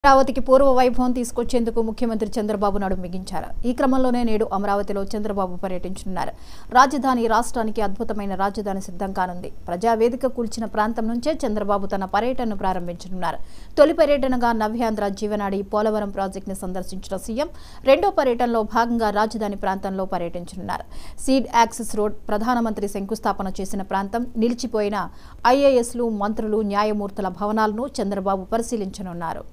అమరావతికి పూర్వ వైభవం తీసుకొచ్చేందుకు ముఖ్యమంత్రి చంద్రబాబు నాయుడు మిగించారు ఈ క్రమంలోనే నేడు అమరావతిలో చంద్రబాబు పర్యటించనున్నారు రాజధాని రాష్ట్రానికి అద్భుతమైన రాజధాని సిద్ధం కానుంది ప్రజావేదిక కూల్చిన ప్రాంతం నుంచే చంద్రబాబు తన పర్యటనను ప్రారంభించనున్నారు తొలి పర్యటనగా నవ్యాంధ్ర జీవనాడి పోలవరం ప్రాజెక్టును సందర్శించిన సీఎం రెండో పర్యటనలో భాగంగా రాజధాని ప్రాంతంలో పర్యటించనున్నారు సీడ్ యాక్సెస్ రోడ్ ప్రధానమంత్రి శంకుస్థాపన చేసిన ప్రాంతం నిలిచిపోయిన ఐఏఎస్లు మంత్రులు న్యాయమూర్తుల భవనాలను చంద్రబాబు పరిశీలించనున్నారు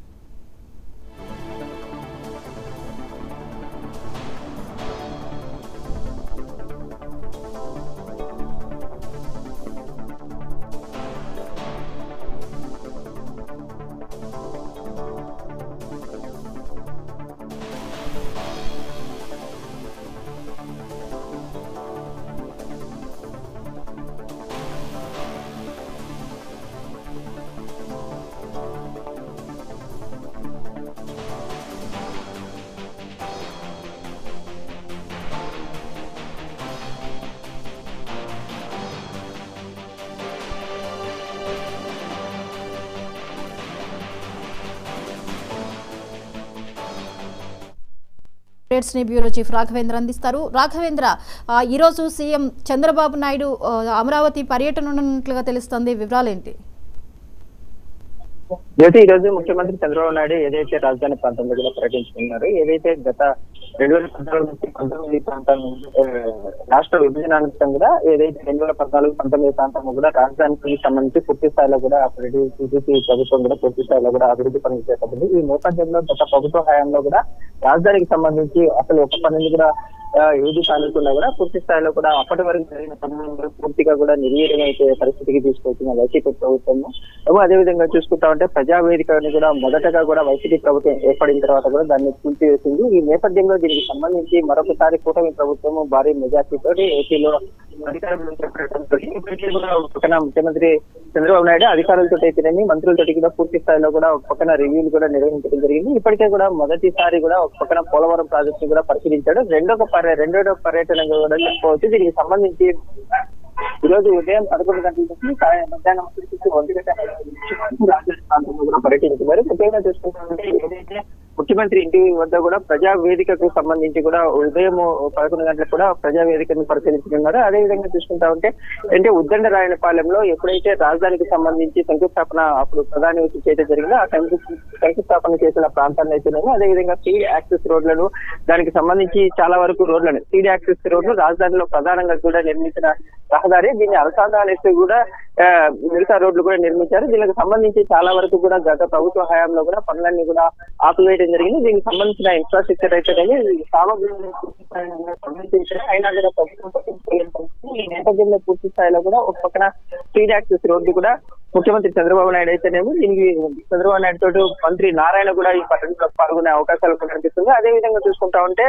అప్డేట్స్ ని బ్యూరో చీఫ్ రాఘవేంద్ర అందిస్తారు రాఘవేంద్ర ఆ, ఈరోజు సీఎం చంద్రబాబు నాయుడు ఆ, అమరావతి పర్యటన ఉన్నట్లుగా తెలుస్తుంది వివరాలేంటి జ్యోతి ఈ రోజు ముఖ్యమంత్రి చంద్రబాబు నాయుడు ఏదైతే రాజధాని ప్రాంతంలో కూడా పర్యటించుకున్నారు ఏదైతే గత రెండు వేల పద్నాలుగు నుంచి పంతొమ్మిది ప్రాంతాల నుంచి, ఆ, రాష్ట్ర విభజన అనంతరం కూడా ఏదైతే రెండు వేల పద్నాలుగు పంతొమ్మిది ప్రాంతంలో కూడా రాజధానికి సంబంధించి పూర్తి స్థాయిలో కూడా అభివృద్ధి టీడీపీ ప్రభుత్వం కూడా పూర్తి స్థాయిలో కూడా అభివృద్ధి పనులు చేపట్టింది ఈ నేపథ్యంలో గత ప్రభుత్వ హయాంలో కూడా రాజధానికి సంబంధించి అసలు ఒక పనిని కూడా ఆ, ఏది కానుకున్నా కూడా పూర్తి స్థాయిలో కూడా అప్పటి వరకు జరిగిన పనులను పూర్తిగా కూడా నిర్వీర్యం అయిపోయే పరిస్థితికి తీసుకొచ్చిన వైసీపీ ప్రభుత్వము ఏమో అదే విధంగా చూసుకుంటా ఉంటే ప్రజావేదికని కూడా మొదటగా కూడా వైసీపీ ప్రభుత్వం ఏర్పడిన తర్వాత కూడా దాన్ని కూల్చివేసింది ఈ నేపథ్యంలో దీనికి సంబంధించి మరొకసారి కూటమి ప్రభుత్వము భారీ మెజార్టీతో ఏపీలో అధికారంలో చేపట్టడంతో ఇప్పటికీ కూడా ఒక పక్కన ముఖ్యమంత్రి చంద్రబాబు నాయుడు అధికారులతో అయితేనేమి మంత్రులతో కూడా పూర్తి స్థాయిలో కూడా ఒక పక్కన రివ్యూలు కూడా నిర్వహించడం జరిగింది ఇప్పటికే కూడా మొదటిసారి కూడా ఒక పక్కన పోలవరం ప్రాజెక్ట్ ను కూడా పరిశీలించాడు రెండో పర్య రెండో పర్యటన కూడా చెప్పుకోవచ్చు దీనికి సంబంధించి ఈ రోజు ఉదయం పదకొండు గంటల నుంచి సాయం- మధ్యాహ్నం వచ్చేసి ఒంటి గంట రాజధాని ప్రాంతంలో కూడా పర్యటించారు ముఖ్యంగా చూసుకుంటే ఏదైతే ముఖ్యమంత్రి ఇంటి వద్ద కూడా ప్రజా వేదికకు సంబంధించి కూడా ఉదయం పదకొండు గంటలకు కూడా ప్రజా వేదికను పరిశీలించనున్నారు అదే విధంగా చూసుకుంటా ఉంటే అంటే ఉద్దండ రాయనపాలెంలో ఎప్పుడైతే రాజధానికి సంబంధించి శంకుస్థాపన అప్పుడు ప్రధాని వచ్చి చేయడం జరిగిందో ఆ శంకు శంకుస్థాపన చేసిన ప్రాంతాన్ని అయితేనేమో అదే విధంగా సీడ్ యాక్సెస్ రోడ్లను దానికి సంబంధించి చాలా వరకు రోడ్లను సీడ్ యాక్సెస్ రోడ్లు రాజధానిలో ప్రధానంగా కూడా నిర్మించిన రహదారి దీన్ని అనుసంధానిస్తూ కూడా ఆ, మిగతా రోడ్లు కూడా నిర్మించారు దీనికి సంబంధించి చాలా వరకు కూడా గత ప్రభుత్వ హయాంలో కూడా పనులన్నీ కూడా ఆపివేయడం జరిగింది దీనికి సంబంధించిన ఇన్ఫ్రాస్ట్రక్చర్ అయితే సామగ్రిని పూర్తి స్థాయిలో సంబంధించారు అయినా కూడా ప్రభుత్వం పట్టించుకోలేని పరిస్థితి. ఈ నేపథ్యంలో పూర్తి స్థాయిలో కూడా ఒక పక్కన స్ట్రీట్ యాక్సెస్ రోడ్డు కూడా ముఖ్యమంత్రి చంద్రబాబు నాయుడు అయితేనేమో దీనికి చంద్రబాబు నాయుడు తోటి మంత్రి నారాయణ కూడా ఈ పర్యటనలో పాల్గొనే అవకాశాలు కూడా కనిపిస్తుంది అదే విధంగా చూసుకుంటా ఉంటే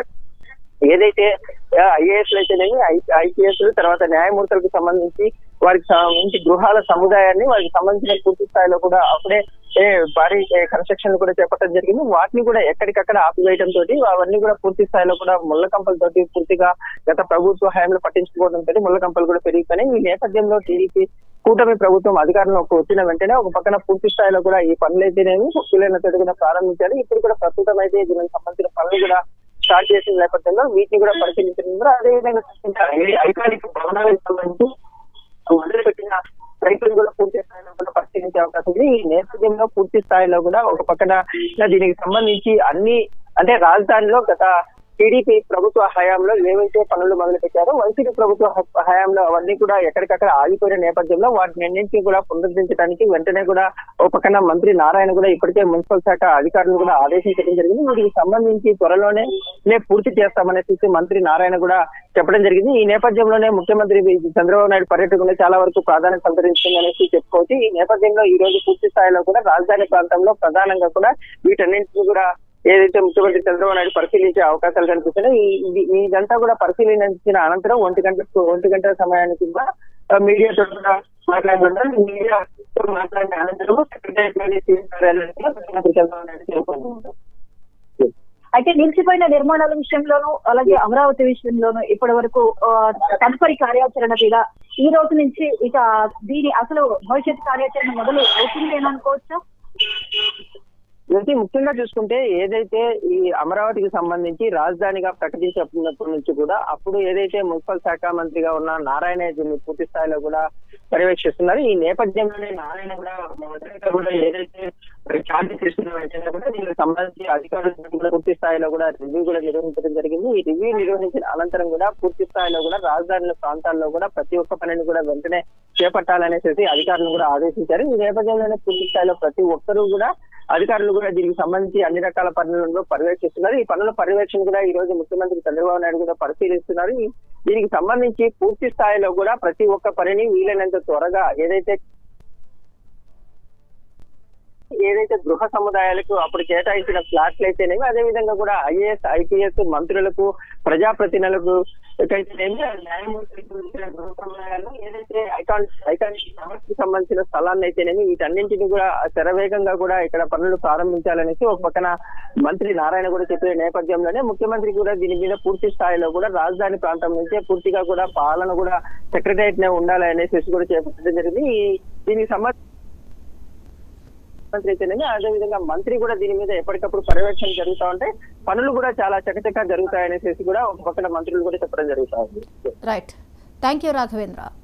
ఏదైతే ఐఏఎస్ అయితేనేమి ఐపీఎస్ తర్వాత న్యాయమూర్తులకు సంబంధించి వారికి సంబంధించి గృహాల సముదాయాన్ని వారికి సంబంధించిన పూర్తి స్థాయిలో కూడా అప్పుడే ఏ, భారీ కన్స్ట్రక్షన్ కూడా చేపట్టడం జరిగింది వాటిని కూడా ఎక్కడికక్కడ ఆపివేయడం తోటి అవన్నీ కూడా పూర్తి స్థాయిలో కూడా ముళ్ళ కంపలతోటి పూర్తిగా గత ప్రభుత్వ హయాంలో పట్టించుకోవడం తోటి ముళ్ళ కంపలు కూడా పెరిగిపోయినాయి ఈ నేపథ్యంలో టీడీపీ కూటమి ప్రభుత్వం అధికారంలోకి వచ్చిన వెంటనే ఒక పక్కన పూర్తి స్థాయిలో కూడా ఈ పనులు అయితేనేమి కులైన కూడా ప్రారంభించారు ఇప్పుడు కూడా ప్రస్తుతం అయితే దీనికి సంబంధించిన పనులు కూడా స్టార్ట్ చేసిన నేపథ్యంలో వీటిని కూడా పరిశీలించడం అదే విధంగా చూసుకుంటే ఐకానిక్ భవనాలకు సంబంధించి మొదలుపెట్టిన రైతులు కూడా పూర్తి స్థాయిలో కూడా పరిశీలించే అవకాశం ఉంది ఈ నేపథ్యంలో పూర్తి స్థాయిలో కూడా ఒక పక్కన దీనికి సంబంధించి అన్ని అంటే రాజధానిలో గత టీడీపీ ప్రభుత్వ హయాంలో ఏవైతే పనులు మొదలు పెట్టారో వైసీపీ ప్రభుత్వ హ- హయాంలో అవన్నీ కూడా ఎక్కడికక్కడ ఆగిపోయిన నేపథ్యంలో వాటిని అన్నింటినీ కూడా పునరుద్ధరించడానికి వెంటనే కూడా ఒక పక్కన మంత్రి నారాయణ కూడా ఇప్పటికే మున్సిపల్ శాఖ అధికారులు కూడా ఆదేశించడం జరిగింది వీటికి సంబంధించి త్వరలోనే నే పూర్తి చేస్తామనేసి మంత్రి నారాయణ కూడా చెప్పడం జరిగింది ఈ నేపథ్యంలోనే ముఖ్యమంత్రి చంద్రబాబు నాయుడు పర్యటనలో చాలా వరకు ప్రాధాన్యత సంతరించిందనేసి చెప్పుకోవచ్చు ఈ నేపథ్యంలో ఈ రోజు పూర్తి స్థాయిలో కూడా రాజధాని ప్రాంతంలో ప్రధానంగా కూడా వీటన్నింటినీ కూడా ఏదైతే ముఖ్యమంత్రి చంద్రబాబు నాయుడు పరిశీలించే అవకాశాలు కనిపిస్తున్నాయి ఈ- ఇది- ఇదంతా కూడా పరిశీలించిన అనంతరం ఒంటి గంట ఒంటి గంటల సమయానికి కూడా ఆ, మీడియాతో కూడా మాట్లాడుతున్నారు మీడియాతో మాట్లాడిన అనంతరం సెక్రటరీ ముఖ్యమంత్రి చంద్రబాబు నాయుడు చేరుకుంటున్నారు అయితే నిలిచిపోయిన నిర్మాణాల విషయంలోనూ అలాగే అమరావతి విషయంలోనూ ఇప్పటి వరకు ఆ, తదుపరి కార్యాచరణ మీద ఈ రోజు నుంచి ఇక దీని అసలు భవిష్యత్ కార్యాచరణ మొదలు అవుతుంది అని అనుకోవచ్చా అయితే ముఖ్యంగా చూసుకుంటే ఏదైతే ఈ అమరావతికి సంబంధించి రాజధానిగా ప్రకటించినప్పటి నుంచి కూడా అప్పుడు ఏదైతే మున్సిపల్ శాఖ మంత్రిగా ఉన్న నారాయణ దీన్ని పూర్తి స్థాయిలో కూడా పర్యవేక్షిస్తున్నారు ఈ నేపథ్యంలోనే నారాయణ కూడా మొదట కూడా ఏదైతే ఛార్జ్ తీసుకున్న వెంటనే కూడా దీనికి సంబంధించి అధికారులు కూడా పూర్తి స్థాయిలో కూడా రివ్యూ కూడా నిర్వహించడం జరిగింది ఈ రివ్యూ నిర్వహించిన అనంతరం కూడా పూర్తి స్థాయిలో కూడా రాజధాని ప్రాంతాల్లో కూడా ప్రతి ఒక్క పనిని కూడా వెంటనే చేపట్టాలనేసి అధికారులను కూడా ఆదేశించారు ఈ నేపథ్యంలోనే పూర్తి స్థాయిలో ప్రతి ఒక్కరూ కూడా అధికారులు కూడా దీనికి సంబంధించి అన్ని రకాల పనులను పర్యవేక్షిస్తున్నారు ఈ పనుల పర్యవేక్షణ కూడా ఈ రోజు ముఖ్యమంత్రి చంద్రబాబు నాయుడు కూడా పరిశీలిస్తున్నారు ఈ- దీనికి సంబంధించి పూర్తి స్థాయిలో కూడా ప్రతి ఒక్క పనిని వీలైనంత త్వరగా ఏదైతే ఏదైతే గృహ సముదాయాలకు అప్పుడు కేటాయించిన ఫ్లాట్లు అయితేనేమి అదే విధంగా కూడా ఐఏఎస్ ఐపీఎస్ మంత్రులకు ప్రజాప్రతినిధులకు అయితేనేమి న్యాయమూర్తులకు ఇచ్చిన గృహ సముదాయాలు ఏదైతే ఐకాన్ ఐకానిక్ టవర్స్ కి సంబంధించిన స్థలాన్ని అయితేనేమి వీటన్నింటిని కూడా శరవేగంగా కూడా ఇక్కడ పనులు ప్రారంభించాలనేసి ఒక పక్కన మంత్రి నారాయణ కూడా చెప్పిన నేపథ్యంలోనే ముఖ్యమంత్రి కూడా దీని మీద పూర్తి స్థాయిలో కూడా రాజధాని ప్రాంతం నుంచే పూర్తిగా కూడా పాలన కూడా సెక్రటరియట్ నే ఉండాలి అనేసి కూడా చేపట్టడం జరిగింది ఈ- దీనికి సంబంధించి మంత్రి అయితేనేమి అదే విధంగా మంత్రి కూడా దీని మీద ఎప్పటికప్పుడు పర్యవేక్షణ జరుగుతా ఉంటే పనులు కూడా చాలా చకచకా జరుగుతాయనేసి కూడా ఒక పక్కన మంత్రులు కూడా చెప్పడం జరుగుతా ఉంది రైట్ థ్యాంక్ యూ రాఘవేంద్ర